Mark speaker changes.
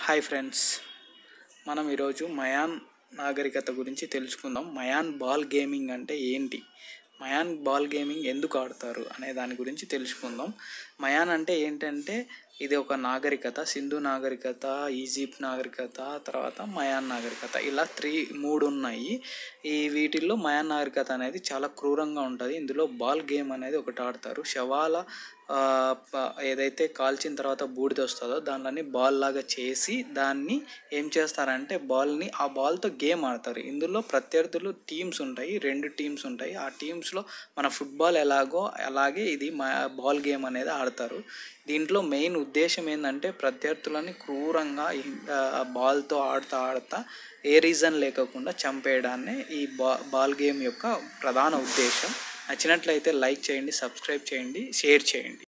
Speaker 1: hi friends మనం ఈరోజు Mayan నాగరికత గురించి తెలుసుకుందాం మయాన్ బాల్ గేమింగ్ అంటే ఏంటి మయాన్ బాల్ గేమింగ్ ఎందుకు ఆడతారు అనే దాని గురించి తెలుసుకుందాం మయాన్ అంటే ఏంటంటే ఇది ఒక నాగరికత సింధు నాగరికత ఈజిప్ట్ నాగరికత తర్వాత మయాన్ నాగరికత ఇలా త్రీ మూడు ఉన్నాయి ఈ వీటిల్లో మయాన్ నాగరికత అనేది చాలా క్రూరంగా ఉంటుంది ఇందులో బాల్ గేమ్ అనేది ఒకటి ఆడతారు శవాల ఆ, ప- ఏదైతే కాల్చిన తర్వాత బూడిద వస్తుందో దానిని బాల్ లాగా చేసి దాన్ని ఏం చేస్తారంటే బాల్ని ఆ బాల్తో గేమ్ ఆడతారు ఇందులో ప్రత్యర్థులు టీమ్స్ ఉంటాయి రెండు టీమ్స్ ఉంటాయి ఆ టీమ్స్లో మన ఫుట్బాల్ ఎలాగో అలాగే ఇది మా బాల్ గేమ్ అనేది ఆడతారు దీంట్లో మెయిన్ ఉద్దేశం ఏంటంటే ప్రత్యర్థులని క్రూరంగా ఈ- ఆ బాల్తో ఆడుతా ఆడుతా ఏ రీజన్ లేకుండా చంపేయడాన్నే ఈ బా బాల్ గేమ్ యొక్క ప్రధాన ఉద్దేశం నచ్చినట్లయితే లైక్ చేయండి సబ్స్క్రైబ్ చేయండి షేర్ చేయండి